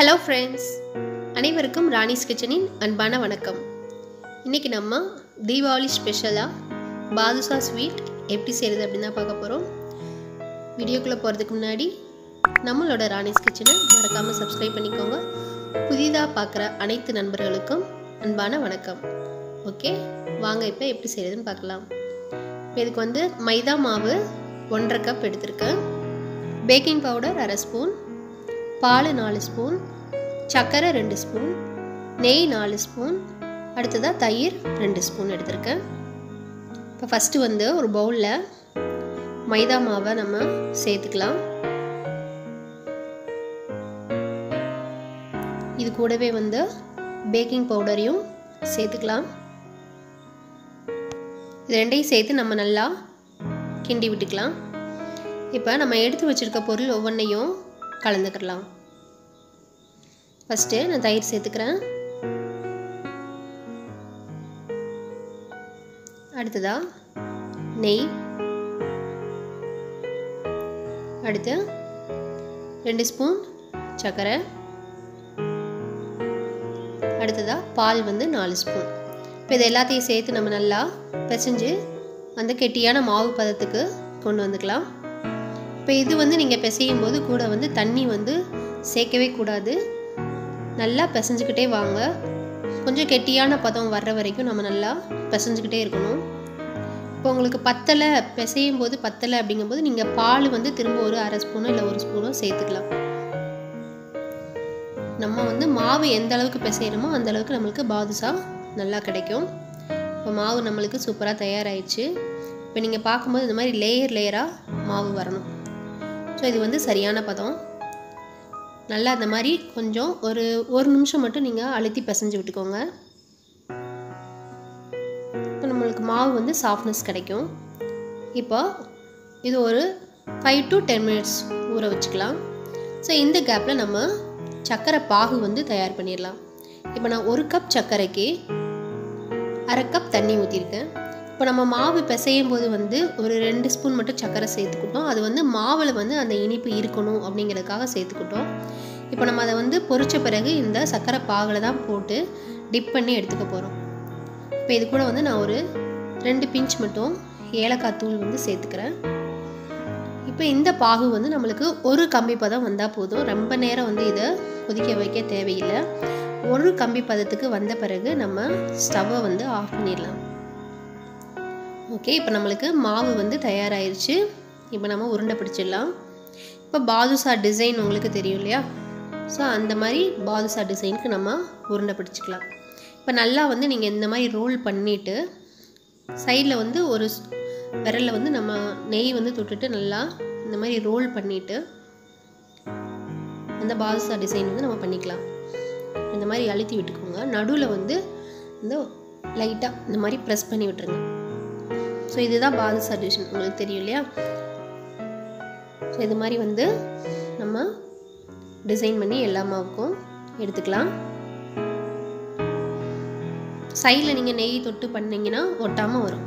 hello friends அனைவருக்கும் ராணிஸ் கிச்சனின் அன்பான வணக்கம் இன்றைக்கி நம்ம தீபாவளி ஸ்பெஷலாக பாதுஷா ஸ்வீட் எப்படி செய்கிறது அப்படின்னு தான் பார்க்க போகிறோம் வீடியோக்குள்ளே போகிறதுக்கு முன்னாடி நம்மளோட ராணிஸ் கிச்சனை மறக்காமல் சப்ஸ்கிரைப் பண்ணிக்கோங்க புதிதாக பார்க்குற அனைத்து நண்பர்களுக்கும் அன்பான வணக்கம் ஓகே வாங்க இப்போ எப்படி செய்கிறதுன்னு பார்க்கலாம் இப்போ இதுக்கு வந்து மைதா மாவு ஒன்றரை கப் எடுத்திருக்கேன் பேக்கிங் பவுடர் அரை ஸ்பூன் பால் நாலு ஸ்பூன் சர்க்கரை ரெண்டு ஸ்பூன் நெய் நாலு ஸ்பூன் அடுத்ததாக தயிர் ரெண்டு ஸ்பூன் எடுத்திருக்கேன் இப்போ ஃபஸ்ட்டு வந்து ஒரு பவுலில் மைதா மாவை நம்ம சேர்த்துக்கலாம் இது கூடவே வந்து பேக்கிங் பவுடரையும் சேர்த்துக்கலாம் இது ரெண்டையும் சேர்த்து நம்ம நல்லா கிண்டி விட்டுக்கலாம் இப்போ நம்ம எடுத்து வச்சுருக்க பொருள் ஒவ்வொன்றையும் கலந்துக்கிடலாம் ஃபஸ்ட்டு நான் தயிர் சேர்த்துக்கிறேன் அடுத்ததா நெய் அடுத்து ரெண்டு ஸ்பூன் சர்க்கரை அடுத்ததா பால் வந்து நாலு ஸ்பூன் இப்போ இது எல்லாத்தையும் சேர்த்து நம்ம நல்லா பிசைஞ்சு அந்த கெட்டியான மாவு பதத்துக்கு கொண்டு வந்துக்கலாம் இப்போ இது வந்து நீங்கள் பிசையும் போது கூட வந்து தண்ணி வந்து சேர்க்கவே கூடாது நல்லா பிசைஞ்சுக்கிட்டே வாங்க கொஞ்சம் கெட்டியான பதம் வர்ற வரைக்கும் நம்ம நல்லா பிசைஞ்சுக்கிட்டே இருக்கணும் இப்போ உங்களுக்கு பத்தலை பிசையும் போது பத்தலை அப்படிங்கும்போது நீங்கள் பால் வந்து திரும்ப ஒரு அரை ஸ்பூனோ இல்லை ஒரு ஸ்பூனோ சேர்த்துக்கலாம் நம்ம வந்து மாவு எந்த அளவுக்கு பிசைகிறோமோ அந்த அளவுக்கு நம்மளுக்கு பாதுஷா நல்லா கிடைக்கும் இப்போ மாவு நம்மளுக்கு சூப்பராக தயாராகிடுச்சு இப்போ நீங்கள் பார்க்கும்போது இந்த மாதிரி லேயர் லேயராக மாவு வரணும் ஸோ இது வந்து சரியான பதம் நல்லா இந்த மாதிரி கொஞ்சம் ஒரு ஒரு நிமிஷம் மட்டும் நீங்கள் அழுத்தி பிசைஞ்சு விட்டுக்கோங்க இப்போ நம்மளுக்கு மாவு வந்து சாஃப்ட்னஸ் கிடைக்கும் இப்போ இது ஒரு ஃபைவ் டு டென் மினிட்ஸ் ஊற வச்சுக்கலாம் ஸோ இந்த கேப்பில் நம்ம சர்க்கரை பாகு வந்து தயார் பண்ணிடலாம் இப்போ நான் ஒரு கப் சர்க்கரைக்கு அரை கப் தண்ணி ஊற்றிருக்கேன் இப்போ நம்ம மாவு பிசையும் போது வந்து ஒரு ரெண்டு ஸ்பூன் மட்டும் சர்க்கரை சேர்த்துக்கிட்டோம் அது வந்து மாவில் வந்து அந்த இனிப்பு இருக்கணும் அப்படிங்கிறதுக்காக சேர்த்துக்கிட்டோம் இப்போ நம்ம அதை வந்து பொரிச்ச பிறகு இந்த சர்க்கரை பாகில் தான் போட்டு டிப் பண்ணி எடுத்துக்க போகிறோம் இப்போ இது கூட வந்து நான் ஒரு ரெண்டு பிஞ்ச் மட்டும் ஏலக்காய் தூள் வந்து சேர்த்துக்கிறேன் இப்போ இந்த பாகு வந்து நம்மளுக்கு ஒரு கம்பி பதம் வந்தால் போதும் ரொம்ப நேரம் வந்து இதை கொதிக்க வைக்க தேவையில்லை ஒரு கம்பி பதத்துக்கு வந்த பிறகு நம்ம ஸ்டவ்வை வந்து ஆஃப் பண்ணிடலாம் ஓகே இப்போ நம்மளுக்கு மாவு வந்து தயாராகிருச்சு இப்போ நம்ம உருண்டை பிடிச்சிடலாம் இப்போ பாதுஷா டிசைன் உங்களுக்கு தெரியும் இல்லையா ஸோ அந்த மாதிரி பாதுஷா டிசைனுக்கு நம்ம உருண்டை பிடிச்சிக்கலாம் இப்போ நல்லா வந்து நீங்கள் இந்த மாதிரி ரோல் பண்ணிவிட்டு சைடில் வந்து ஒரு விரலில் வந்து நம்ம நெய் வந்து தொட்டுட்டு நல்லா இந்த மாதிரி ரோல் பண்ணிவிட்டு அந்த பாதுஷா டிசைன் வந்து நம்ம பண்ணிக்கலாம் இந்த மாதிரி அழுத்தி விட்டுக்கோங்க நடுவில் வந்து இந்த லைட்டாக இந்த மாதிரி ப்ரெஸ் பண்ணி விட்டுருங்க ஸோ இதுதான் பாதுஷா டிசைன் உங்களுக்கு தெரியும் இல்லையா ஸோ இது மாதிரி வந்து நம்ம டிசைன் பண்ணி எல்லா மாவுக்கும் எடுத்துக்கலாம் சைடில் நீங்கள் நெய் தொட்டு பண்ணிங்கன்னா ஒட்டாமல் வரும்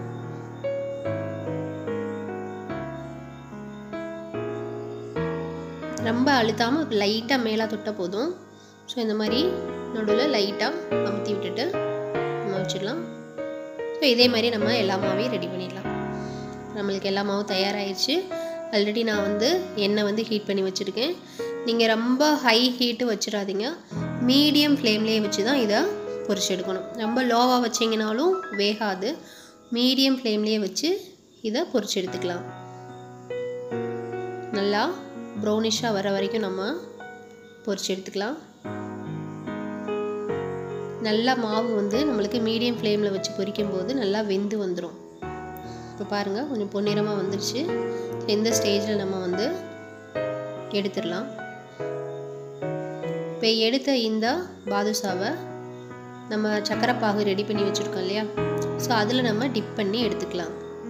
ரொம்ப அழுத்தாமல் லைட்டாக மேலே தொட்ட போதும் ஸோ இந்த மாதிரி நடுவில் லைட்டாக அமுத்தி விட்டுட்டு நம்ம வச்சிடலாம் ஸோ இதே மாதிரி நம்ம எல்லா மாவையும் ரெடி பண்ணிடலாம் நம்மளுக்கு எல்லா மாவும் தயாராகிடுச்சு ஆல்ரெடி நான் வந்து எண்ணெய் வந்து ஹீட் பண்ணி வச்சுருக்கேன் நீங்கள் ரொம்ப ஹை ஹீட்டு வச்சிடாதீங்க மீடியம் ஃப்ளேம்லேயே வச்சு தான் இதை பொரிச்சு எடுக்கணும் ரொம்ப லோவாக வச்சிங்கனாலும் வேகாது மீடியம் ஃப்ளேம்லேயே வச்சு இதை பொரிச்சு எடுத்துக்கலாம் நல்லா ப்ரௌனிஷாக வர வரைக்கும் நம்ம பொரிச்சு எடுத்துக்கலாம் நல்லா மாவு வந்து நம்மளுக்கு மீடியம் ஃப்ளேமில் வச்சு பொரிக்கும் போது நல்லா வெந்து வந்துடும் இப்போ பாருங்கள் கொஞ்சம் பொன்னிறமாக வந்துடுச்சு இந்த ஸ்டேஜில் நம்ம வந்து எடுத்துடலாம் இப்போ எடுத்த இந்த பாதுஷாவை நம்ம சக்கரை பாகு ரெடி பண்ணி வச்சுருக்கோம் இல்லையா ஸோ அதில் நம்ம டிப் பண்ணி எடுத்துக்கலாம்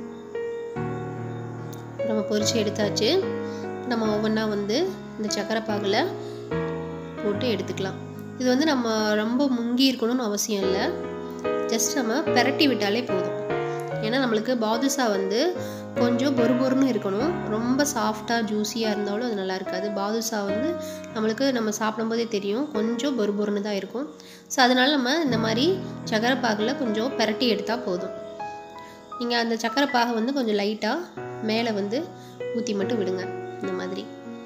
நம்ம பொரித்து எடுத்தாச்சு நம்ம ஒவ்வொன்றா வந்து இந்த சக்கரை பாகில் போட்டு எடுத்துக்கலாம் இது வந்து நம்ம ரொம்ப முங்கி இருக்கணும்னு அவசியம் இல்லை ஜஸ்ட் நம்ம பெரட்டி விட்டாலே போதும் ஏன்னா நம்மளுக்கு பாதுஷா வந்து கொஞ்சம் பொறுபொருன்னு இருக்கணும் ரொம்ப சாஃப்டாக ஜூஸியாக இருந்தாலும் அது நல்லா இருக்காது பாதுஷா வந்து நம்மளுக்கு நம்ம சாப்பிடும்போதே தெரியும் கொஞ்சம் பொறுபொருன்னு தான் இருக்கும் ஸோ அதனால் நம்ம இந்த மாதிரி சக்கரை பாகில் கொஞ்சம் பெரட்டி எடுத்தால் போதும் நீங்கள் அந்த சக்கரை பாகை வந்து கொஞ்சம் லைட்டாக மேலே வந்து ஊற்றி மட்டும் விடுங்க இந்த மாதிரி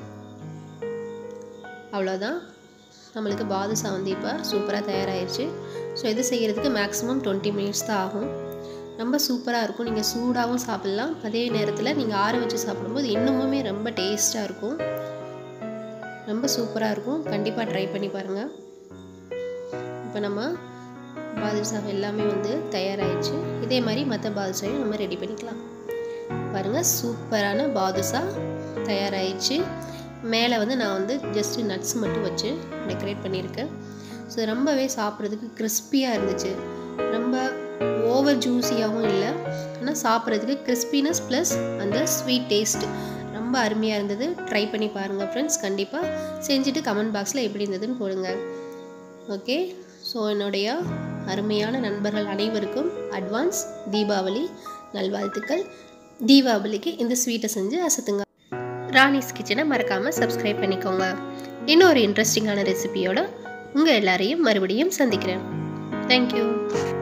அவ்வளோதான் நம்மளுக்கு பாதுஷா வந்து இப்போ சூப்பராக தயாராகிடுச்சு ஸோ இது செய்கிறதுக்கு மேக்ஸிமம் டுவெண்ட்டி மினிட்ஸ் தான் ஆகும் ரொம்ப சூப்பராக இருக்கும் நீங்கள் சூடாகவும் சாப்பிட்லாம் அதே நேரத்தில் நீங்கள் ஆற வச்சு சாப்பிடும்போது இன்னுமுமே ரொம்ப டேஸ்ட்டாக இருக்கும் ரொம்ப சூப்பராக இருக்கும் கண்டிப்பாக ட்ரை பண்ணி பாருங்கள் இப்போ நம்ம பாதுஷா எல்லாமே வந்து தயாராகிடுச்சு இதே மாதிரி மற்ற பாதுஷாவையும் நம்ம ரெடி பண்ணிக்கலாம் பாருங்கள் சூப்பரான பாதுஷா தயாராகிடுச்சு மேலே வந்து நான் வந்து ஜஸ்ட்டு நட்ஸ் மட்டும் வச்சு டெக்கரேட் பண்ணியிருக்கேன் ஸோ ரொம்பவே சாப்பிட்றதுக்கு கிறிஸ்பியாக இருந்துச்சு ரொம்ப ஓவர் ஜூஸியாகவும் இல்லை ஆனால் சாப்பிட்றதுக்கு கிறிஸ்பினஸ் ப்ளஸ் அந்த ஸ்வீட் டேஸ்ட் ரொம்ப அருமையாக இருந்தது ட்ரை பண்ணி பாருங்கள் ஃப்ரெண்ட்ஸ் கண்டிப்பாக செஞ்சுட்டு கமெண்ட் பாக்ஸில் எப்படி இருந்ததுன்னு போடுங்க ஓகே ஸோ என்னுடைய அருமையான நண்பர்கள் அனைவருக்கும் அட்வான்ஸ் தீபாவளி நல்வாழ்த்துக்கள் தீபாவளிக்கு இந்த ஸ்வீட்டை செஞ்சு அசத்துங்க ராணிஸ் கிச்சனை மறக்காமல் சப்ஸ்கிரைப் பண்ணிக்கோங்க இன்னொரு இன்ட்ரெஸ்டிங்கான ரெசிபியோட உங்கள் எல்லாரையும் மறுபடியும் சந்திக்கிறேன் தேங்க்யூ